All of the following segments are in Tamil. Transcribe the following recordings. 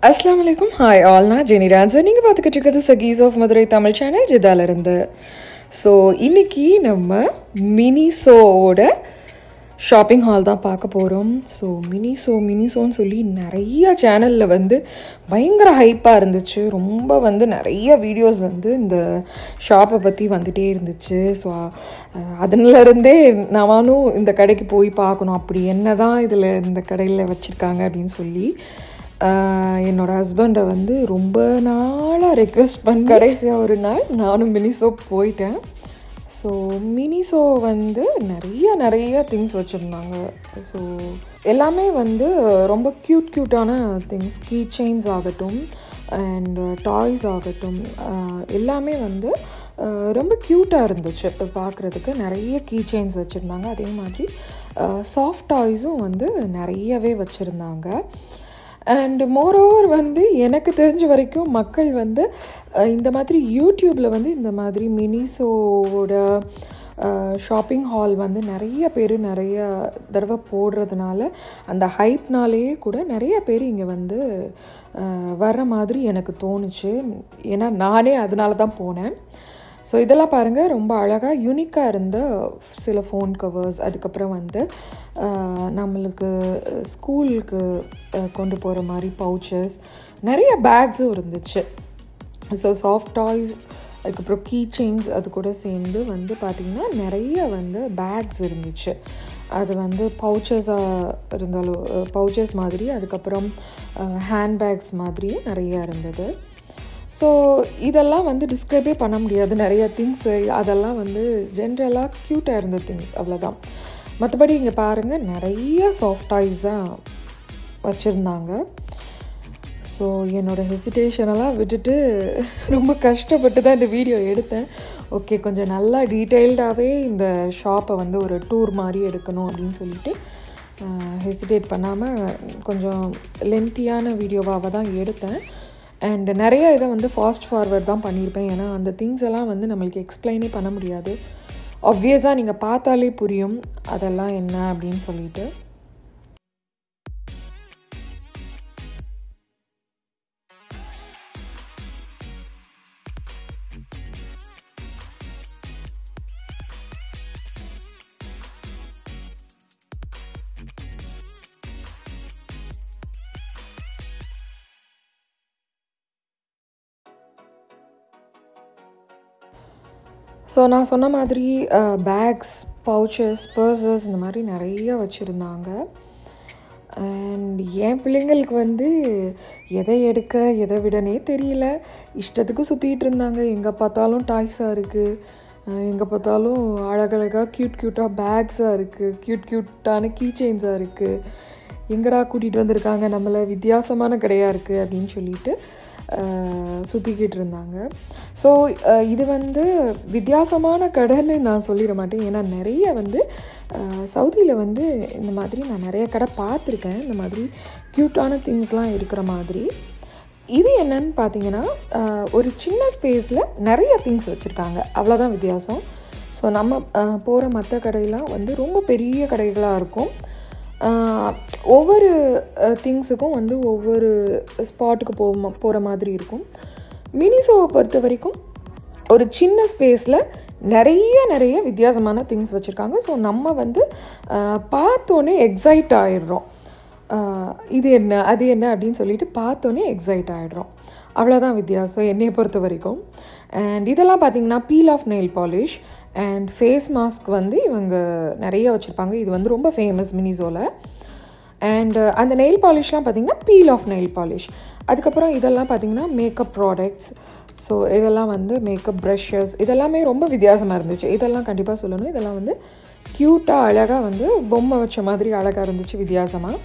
அஸ்லாம் வலைக்கும் ஹாய் ஆல் நான் ஜெனி ரான்சர் நீங்கள் பார்த்துக்கிட்டு இருக்கிறது சகீஸ் ஆஃப் மதுரை தமிழ் சேனல் ஜிதாலேருந்து ஸோ இன்னைக்கு நம்ம மினிசோவோட ஷாப்பிங் ஹால் தான் பார்க்க போகிறோம் ஸோ மினிசோ மினிசோன்னு சொல்லி நிறைய சேனலில் வந்து பயங்கர ஹைப்பாக இருந்துச்சு ரொம்ப வந்து நிறைய வீடியோஸ் வந்து இந்த ஷாப்பை பற்றி வந்துகிட்டே இருந்துச்சு ஸோ அதுலேருந்தே நானும் இந்த கடைக்கு போய் பார்க்கணும் அப்படி என்ன தான் இதில் இந்த கடையில் வச்சுருக்காங்க அப்படின்னு சொல்லி ஆஹ் என்னோட ஹஸ்பண்டை வந்து ரொம்ப நாளாக ரெக்வெஸ்ட் பண்ண கடைசியாக ஒரு நாள் நானும் மினிசோ போயிட்டேன் ஸோ மினிசோ வந்து நிறைய நிறைய திங்ஸ் வச்சுருந்தாங்க ஸோ எல்லாமே வந்து ரொம்ப க்யூட் க்யூட்டான திங்ஸ் கீ செயின்ஸ் ஆகட்டும் அண்ட் டாய்ஸ் ஆகட்டும் ஆஹ் எல்லாமே வந்து ஆஹ் ரொம்ப க்யூட்டாக இருந்துச்சு பார்க்குறதுக்கு நிறைய கீ செயின்ஸ் வச்சுருந்தாங்க அதே மாதிரி சாஃப்ட் டாய்ஸும் வந்து நிறையவே வச்சுருந்தாங்க அண்ட் மோரோவர் வந்து எனக்கு தெரிஞ்ச வரைக்கும் மக்கள் வந்து அஹ், இந்த மாதிரி யூடியூப்பில் வந்து இந்த மாதிரி மினிசோவோட ஷாப்பிங் ஹால் வந்து நிறைய பேர் நிறைய தடவை போடுறதுனால அந்த ஹைப்னாலேயே கூட நிறைய பேர் இங்கே வந்து அஹ், வர்ற மாதிரி எனக்கு தோணுச்சு ஏன்னா நானே அதனால தான் போனேன் ஸோ இதெல்லாம் பாருங்கள் ரொம்ப அழகாக யூனிக்காக இருந்த சில ஃபோன் கவர்ஸ் அதுக்கப்புறம் வந்து ஆஹ், நம்மளுக்கு ஸ்கூலுக்கு கொண்டு போகிற மாதிரி பவுச்சஸ் நிறைய பேக்ஸும் இருந்துச்சு ஸோ சாஃப்ட் டாய்ஸ் அதுக்கப்புறம் கீ செயின்ஸ் அது கூட சேர்ந்து வந்து பார்த்திங்கன்னா நிறைய வந்து பேக்ஸ் இருந்துச்சு அது வந்து பவுச்சஸாக இருந்தாலும் பவுச்சஸ் மாதிரி அதுக்கப்புறம் ஹேண்ட் பேக்ஸ் மாதிரியும் நிறையா இருந்தது ஸோ இதெல்லாம் வந்து டிஸ்கிரைபே பண்ண முடியாது நிறைய திங்ஸு அதெல்லாம் வந்து ஜென்ரலாக க்யூட்டாக இருந்த திங்ஸ் அவ்வளோதான் மற்றபடி இங்கே பாருங்கள் நிறைய சாஃப்ட் டாய்ஸ் தான் வச்சுருந்தாங்க ஸோ என்னோடய ஹெசிடேஷனெல்லாம் விட்டுட்டு ரொம்ப கஷ்டப்பட்டு தான் இந்த வீடியோ எடுத்தேன் ஓகே கொஞ்சம் நல்லா டீட்டெயில்டாகவே இந்த ஷாப்பை வந்து ஒரு டூர் மாதிரி எடுக்கணும் அப்படின்னு சொல்லிட்டு ஹெசிடேட் பண்ணாமல் கொஞ்சம் லென்த்தியான வீடியோவாக தான் எடுத்தேன் அண்ட் நிறைய இதை வந்து ஃபாஸ்ட் ஃபார்வர்ட் தான் பண்ணியிருப்பேன் ஏன்னா அந்த திங்ஸ் எல்லாம் வந்து நம்மளுக்கு எக்ஸ்பிளைனே பண்ண முடியாது ஆப்வியஸாக நீங்கள் பார்த்தாலே புரியும் அதெல்லாம் என்ன அப்படின்னு சொல்லிட்டு ஸோ நான் சொன்ன மாதிரி பேக்ஸ் பவுச்சஸ் பர்சஸ் இந்த மாதிரி நிறைய வச்சுருந்தாங்க அண்ட் என் பிள்ளைங்களுக்கு வந்து எதை எடுக்க எதை விடனே தெரியல இஷ்டத்துக்கு சுற்றிட்டு இருந்தாங்க எங்கே பார்த்தாலும் டாய்ஸாக இருக்குது எங்கே பார்த்தாலும் அழகழகாக க்யூட் க்யூட்டாக பேக்ஸாக இருக்குது க்யூட் க்யூட்டான கீ செயின்ஸாக இருக்குது எங்கடா கூட்டிகிட்டு வந்திருக்காங்க நம்மளை வித்தியாசமான கடையாக இருக்குது அப்படின்னு சொல்லிட்டு சுற்றிக்கிட்டு இருந்தாங்க ஸோ இது வந்து வித்தியாசமான கடைன்னு நான் சொல்லிட மாட்டேன் ஏன்னா நிறைய வந்து சவுதியில் வந்து இந்த மாதிரி நான் நிறைய கடை பார்த்துருக்கேன் இந்த மாதிரி க்யூட்டான திங்ஸ்லாம் இருக்கிற மாதிரி இது என்னன்னு பார்த்தீங்கன்னா அஹ், ஒரு சின்ன ஸ்பேஸில் நிறைய திங்ஸ் வச்சுருக்காங்க அவ்வளோதான் வித்தியாசம் ஸோ நம்ம போகிற மற்ற கடையெல்லாம் வந்து ரொம்ப பெரிய கடைகளாக இருக்கும் ஆஹ் ஒவ்வொரு திங்ஸுக்கும் வந்து ஒவ்வொரு ஸ்பாட்டுக்கு போ போகிற மாதிரி இருக்கும் மினிசோவை பொறுத்த வரைக்கும் ஒரு சின்ன ஸ்பேஸில் நிறைய நிறைய வித்தியாசமான திங்ஸ் வச்சுருக்காங்க ஸோ நம்ம வந்து ஆஹ் பார்த்தோன்னே எக்ஸைட் ஆயிடுறோம் ஆஹ் இது என்ன அது என்ன அப்படின்னு சொல்லிட்டு பார்த்தோன்னே எக்ஸைட் ஆகிடுறோம் அவ்வளோதான் வித்தியாசம் என்னையை பொறுத்த வரைக்கும் அண்ட் இதெல்லாம் பார்த்தீங்கன்னா peel off nail polish and face mask வந்து இவங்க நிறைய வச்சுருப்பாங்க இது வந்து ரொம்ப ஃபேமஸ் மினிசோவில் அண்ட் அந்த நெயில் பாலிஷ்லாம் பார்த்தீங்கன்னா பீல் ஆஃப் நெயில் பாலிஷ் அதுக்கப்புறம் இதெல்லாம் பார்த்தீங்கன்னா மேக்கப் ப்ராடக்ட்ஸ் ஸோ இதெல்லாம் வந்து மேக்கப் ப்ரஷஸ் இதெல்லாமே ரொம்ப வித்தியாசமாக இருந்துச்சு இதெல்லாம் கண்டிப்பாக சொல்லணும் இதெல்லாம் வந்து க்யூட்டாக அழகாக வந்து பொம்மை வச்ச மாதிரி அழகாக இருந்துச்சு வித்தியாசமாக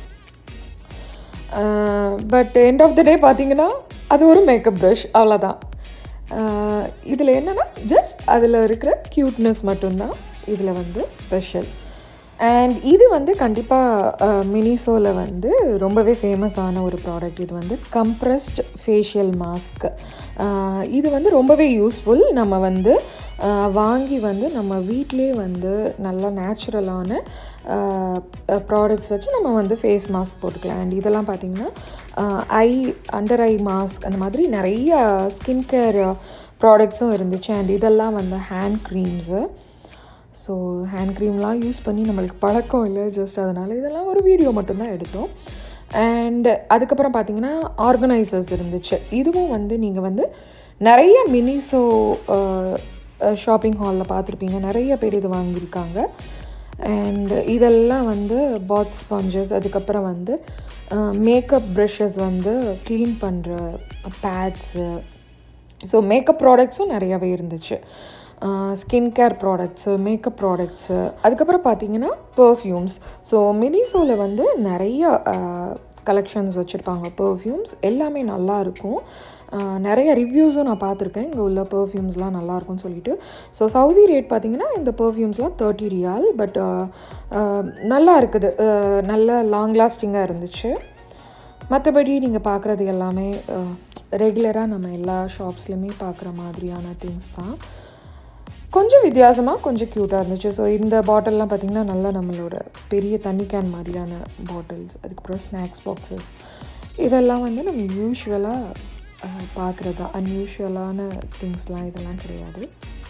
but end of the day பார்த்தீங்கன்னா அது ஒரு மேக்கப் ப்ரஷ் அவ்வளோதான் இதில் என்னென்னா ஜஸ்ட் அதில் இருக்கிற க்யூட்னஸ் மட்டும்தான் இதில் வந்து ஸ்பெஷல் அண்ட் இது வந்து கண்டிப்பாக மினிசோவில் வந்து ரொம்பவே ஃபேமஸான ஒரு ப்ராடக்ட் இது வந்து கம்ப்ரஸ்ட் ஃபேஷியல் மாஸ்க் இது வந்து ரொம்பவே யூஸ்ஃபுல் நம்ம வந்து வாங்கி வந்து நம்ம வீட்டிலே வந்து நல்லா நேச்சுரலான ப்ராடக்ட்ஸ் வச்சு நம்ம வந்து ஃபேஸ் மாஸ்க் போட்டுக்கலாம் அண்ட் இதெல்லாம் பார்த்திங்கன்னா ஐ அண்டர் ஐ மாஸ்க் அந்த மாதிரி நிறைய ஸ்கின் கேர் ப்ராடக்ட்ஸும் இருந்துச்சு அண்ட் இதெல்லாம் வந்து ஹேண்ட் க்ரீம்ஸு ஸோ ஹேண்ட் க்ரீம்லாம் யூஸ் பண்ணி நம்மளுக்கு பழக்கம் இல்லை ஜஸ்ட் அதனால் இதெல்லாம் ஒரு வீடியோ மட்டும்தான் எடுத்தோம் அண்ட் அதுக்கப்புறம் பார்த்தீங்கன்னா ஆர்கனைசர்ஸ் இருந்துச்சு இதுவும் வந்து நீங்கள் வந்து நிறைய மினிஸோ ஷாப்பிங் ஹாலில் பார்த்துருப்பீங்க நிறைய பேர் இது வாங்கியிருக்காங்க அண்ட் இதெல்லாம் வந்து பாத் ஸ்பாஞ்சஸ் அதுக்கப்புறம் வந்து மேக்கப் ப்ரஷஸ் வந்து க்ளீன் பண்ணுற பேட்ஸு ஸோ மேக்கப் ப்ராடக்ட்ஸும் நிறையாவே இருந்துச்சு skin care products makeup products அதுக்கப்புறம் பார்த்தீங்கன்னா பர்ஃப்யூம்ஸ் ஸோ மினிசோவில் வந்து நிறைய கலெக்ஷன்ஸ் வச்சுருப்பாங்க பர்ஃப்யூம்ஸ் எல்லாமே நல்லா இருக்கும் நிறைய ரிவ்யூஸும் நான் பார்த்துருக்கேன் இங்கே உள்ள பர்ஃப்யூம்ஸ்லாம் நல்லாயிருக்கும்னு சொல்லிட்டு ஸோ சவுதி ரேட் பார்த்திங்கன்னா இந்த பர்ஃப்யூம்ஸ்லாம் தேர்ட்டி ரியால் பட் நல்லா இருக்குது நல்ல லாங் லாஸ்டிங்காக இருந்துச்சு மற்றபடி நீங்கள் பார்க்குறது எல்லாமே ரெகுலராக நம்ம எல்லா ஷாப்ஸ்லையுமே பார்க்குற மாதிரியான திங்ஸ் தான் கொஞ்சம் வித்தியாசமாக கொஞ்சம் க்யூட்டாக இருந்துச்சு ஸோ இந்த பாட்டில்லாம் பார்த்திங்கன்னா நல்லா நம்மளோட பெரிய தண்ணி கேன் மாதிரியான பாட்டில்ஸ் அதுக்கப்புறம் ஸ்நாக்ஸ் பாக்ஸஸ் இதெல்லாம் வந்து நம்ம யூஸ்வலாக பார்க்குறது அன்யூஷுவலான திங்ஸ்லாம் இதெல்லாம் கிடையாது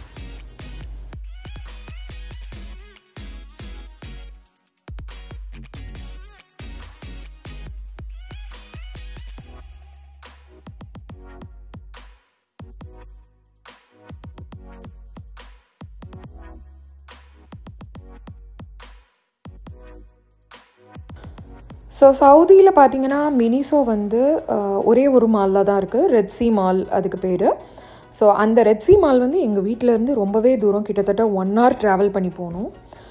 ஸோ சவுதியில் பார்த்தீங்கன்னா மினிசோ வந்து ஒரே ஒரு மாலில் தான் இருக்குது ரெட்ஸி மால் அதுக்கு பேர் ஸோ அந்த ரெட்ஸி மால் வந்து எங்கள் வீட்டிலேருந்து ரொம்பவே தூரம் கிட்டத்தட்ட ஒன் ஹவர் ட்ராவல் பண்ணி போகணும்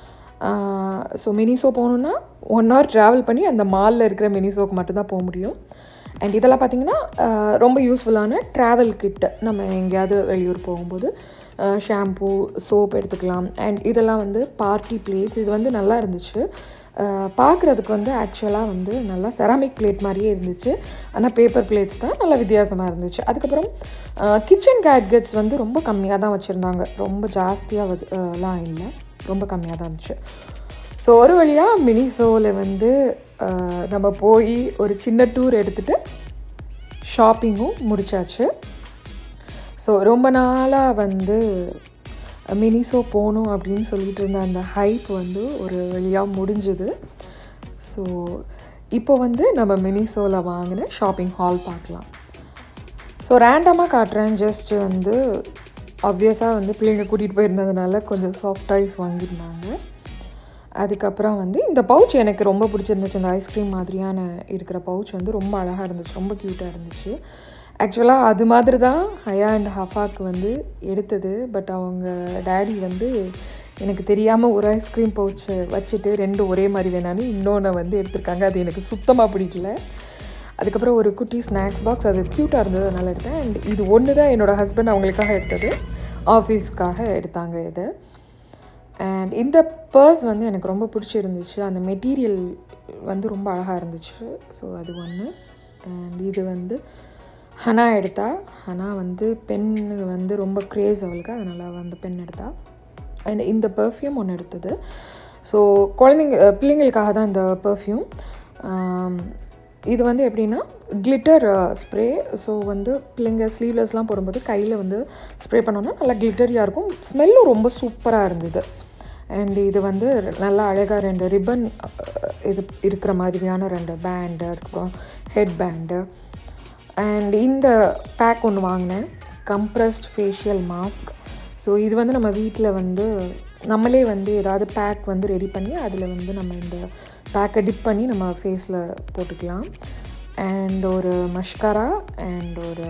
ஸோ மினிசோ போகணுன்னா ஒன் ஹவர் ட்ராவல் பண்ணி அந்த மாலில் இருக்கிற மினிசோக்கு மட்டும்தான் போக முடியும் அண்ட் இதெல்லாம் பார்த்திங்கன்னா ரொம்ப யூஸ்ஃபுல்லான ட்ராவல் கிட்ட நம்ம எங்கேயாவது வெளியூர் போகும்போது ஷாம்பூ சோப் எடுத்துக்கலாம் அண்ட் இதெல்லாம் வந்து பார்ட்டி பிளேட்ஸ் இது வந்து நல்லா இருந்துச்சு பார்க்குறதுக்கு வந்து ஆக்சுவலாக வந்து நல்லா செராமிக் பிளேட் மாதிரியே இருந்துச்சு ஆனால் பேப்பர் பிளேட்ஸ் தான் நல்லா வித்தியாசமாக இருந்துச்சு அதுக்கப்புறம் கிச்சன் கேட்கெட்ஸ் வந்து ரொம்ப கம்மியாக தான் வச்சுருந்தாங்க ரொம்ப ஜாஸ்தியாக எல்லாம் இல்லை ரொம்ப கம்மியாக தான் இருந்துச்சு ஸோ ஒரு வழியாக மினிசோவில் வந்து நம்ம போய் ஒரு சின்ன டூர் எடுத்துகிட்டு ஷாப்பிங்கும் முடித்தாச்சு ஸோ ரொம்ப நாளாக வந்து மினிசோ போகணும் அப்படின்னு சொல்லிட்டு இருந்த அந்த ஹைப் வந்து ஒரு வழியாக முடிஞ்சுது ஸோ இப்போ வந்து நம்ம மினிசோவில் வாங்கின ஷாப்பிங் ஹால் பார்க்கலாம் ஸோ ரேண்டமாக காட்டுறேன் ஜஸ்ட் வந்து ஆப்வியஸாக வந்து பிள்ளைங்க கூட்டிகிட்டு போயிருந்ததுனால கொஞ்சம் சாஃப்ட் டாய்ஸ் வாங்கியிருந்தாங்க அதுக்கப்புறம் வந்து இந்த பவுச் எனக்கு ரொம்ப பிடிச்சிருந்துச்சு அந்த ஐஸ்கிரீம் மாதிரியான இருக்கிற பவுச் வந்து ரொம்ப அழகாக இருந்துச்சு ரொம்ப க்யூட்டாக இருந்துச்சு ஆக்சுவலாக அது மாதிரி தான் ஹயா அண்ட் ஹஃபாக்கு வந்து எடுத்தது பட் அவங்க டேடி வந்து எனக்கு தெரியாமல் ஒரு ஐஸ்கிரீம் பவுச்சை வச்சுட்டு ரெண்டு ஒரே மாதிரி வேணான்னு இன்னொன்று வந்து எடுத்திருக்காங்க அது எனக்கு சுத்தமாக பிடிக்கல அதுக்கப்புறம் ஒரு குட்டி ஸ்நாக்ஸ் பாக்ஸ் அது க்யூட்டாக இருந்தது அதனால் எடுத்தேன் அண்ட் இது ஒன்று தான் என்னோடய ஹஸ்பண்ட் அவங்களுக்காக எடுத்தது ஆஃபீஸ்க்காக எடுத்தாங்க இது அண்ட் இந்த பர்ஸ் வந்து எனக்கு ரொம்ப பிடிச்சிருந்துச்சு அந்த மெட்டீரியல் வந்து ரொம்ப அழகாக இருந்துச்சு ஸோ அது ஒன்று அண்ட் இது வந்து ஹனா எடுத்தா ஹனா வந்து பென்னு வந்து ரொம்ப க்ரேஸ் அவளுக்கு அதனால் வந்து பென் எடுத்தா அண்ட் இந்த பர்ஃப்யூம் ஒன்று எடுத்தது ஸோ குழந்தைங்க பிள்ளைங்களுக்காக தான் இந்த பர்ஃப்யூம் இது வந்து எப்படின்னா கிளிட்டர் ஸ்ப்ரே ஸோ வந்து பிள்ளைங்க ஸ்லீவ்லெஸ்லாம் போடும்போது கையில் வந்து ஸ்ப்ரே பண்ணோன்னா நல்லா கிளிட்டரியாக இருக்கும் ஸ்மெல்லும் ரொம்ப சூப்பராக இருந்தது அண்ட் இது வந்து நல்லா அழகாக ரெண்டு ரிப்பன் இது இருக்கிற மாதிரியான ரெண்டு பேண்டு அதுக்கப்புறம் ஹெட் பேண்டு அண்ட் இந்த பேக் ஒன்று வாங்கினேன் கம்ப்ரஸ்ட் ஃபேஷியல் மாஸ்க் ஸோ இது வந்து நம்ம வீட்டில் வந்து நம்மளே வந்து ஏதாவது பேக் வந்து ரெடி பண்ணி அதில் வந்து நம்ம இந்த பேக்கை டிப் பண்ணி நம்ம ஃபேஸில் போட்டுக்கலாம் அண்ட் ஒரு மஷ்காரா அண்ட் ஒரு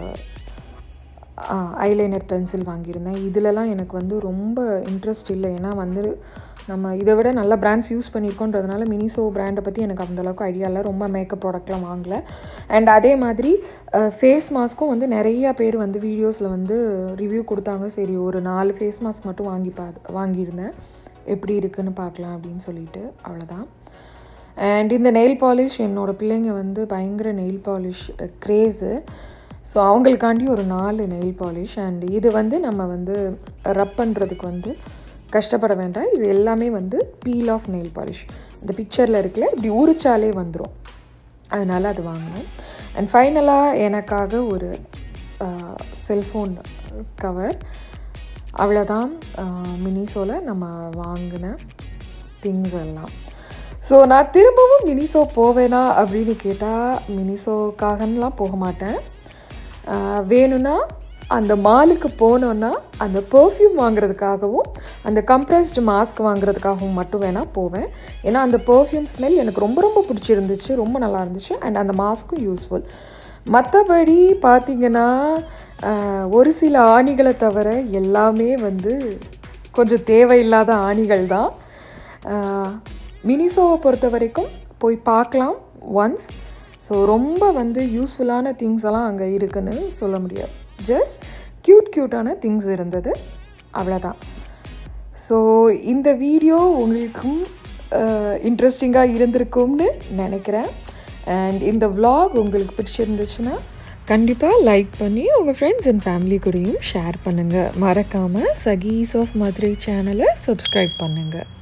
ஐலைனர் பென்சில் வாங்கியிருந்தேன் இதிலலாம் எனக்கு வந்து ரொம்ப இன்ட்ரெஸ்ட் இல்லை ஏன்னா வந்து நம்ம இதை விட நல்ல பிராண்ட்ஸ் யூஸ் பண்ணியிருக்கோன்றதுனால மினிசோ பிராண்டை பற்றி எனக்கு அந்தளவுக்கு ஐடியா இல்லை ரொம்ப மேக்கப் ப்ராடக்ட்லாம் வாங்கலை அண்ட் அதே மாதிரி ஃபேஸ் மாஸ்க்கும் வந்து நிறையா பேர் வந்து வீடியோஸில் வந்து ரிவ்யூ கொடுத்தாங்க சரி ஒரு நாலு ஃபேஸ் மாஸ்க் மட்டும் வாங்கி பா வாங்கியிருந்தேன் எப்படி இருக்குன்னு பார்க்கலாம் அப்படின்னு சொல்லிட்டு அவ்வளோதான் அண்ட் இந்த நெயில் பாலிஷ் என்னோடய பிள்ளைங்க வந்து பயங்கர நெயில் பாலிஷ் க்ரேஸு ஸோ அவங்களுக்காண்டி ஒரு நாலு நெயில் பாலிஷ் அண்ட் இது வந்து நம்ம வந்து ரப் பண்ணுறதுக்கு வந்து கஷ்டப்பட வேண்டாம் இது எல்லாமே வந்து பீல் ஆஃப் நெயில் பாலிஷ் இந்த பிக்சரில் இருக்குல்ல இப்படி உரிச்சாலே வந்துடும் அதனால் அது வாங்கினேன் அண்ட் ஃபைனலாக எனக்காக ஒரு செல்ஃபோன் கவர் அவ்வளோதான் மினிசோவில் நம்ம வாங்கின திங்ஸ் எல்லாம் ஸோ நான் திரும்பவும் மினிசோ போவேனா அப்படின்னு கேட்டால் மினிசோக்காகலாம் போக மாட்டேன் ஆஹ் வேணும்னா அந்த மாலுக்கு போனோன்னா அந்த பெர்ஃப்யூம் வாங்குறதுக்காகவும் அந்த கம்ப்ரஸ்டு மாஸ்க் வாங்குறதுக்காகவும் மட்டும் வேணால் போவேன் ஏன்னா அந்த பெர்ஃப்யூம் ஸ்மெல் எனக்கு ரொம்ப ரொம்ப பிடிச்சிருந்துச்சு ரொம்ப நல்லா இருந்துச்சு அண்ட் அந்த மாஸ்க்கும் யூஸ்ஃபுல் மற்றபடி பார்த்தீங்கன்னா ஆஹ் ஒரு சில ஆணிகளை தவிர எல்லாமே வந்து கொஞ்சம் தேவையில்லாத ஆணிகள் தான் மினிசோவை பொறுத்த வரைக்கும் போய் பார்க்கலாம் ஒன்ஸ் ஸோ ரொம்ப வந்து யூஸ்ஃபுல்லான திங்ஸ் எல்லாம் அங்கே இருக்குன்னு சொல்ல முடியாது ஜஸ்ட் க்யூட் க்யூட்டான திங்ஸ் இருந்தது அவ்வளோதான் ஸோ இந்த வீடியோ உங்களுக்கும் இன்ட்ரெஸ்டிங்காக இருந்திருக்கும்னு நினைக்கிறேன் அண்ட் இந்த vlog உங்களுக்கு பிடிச்சிருந்துச்சுன்னா கண்டிப்பாக லைக் பண்ணி உங்கள் ஃப்ரெண்ட்ஸ் அண்ட் ஃபேமிலி கூடயும் ஷேர் பண்ணுங்கள் மறக்காமல் சகீஸ் ஆஃப் மதுரை சேனலை சப்ஸ்கிரைப் பண்ணுங்கள்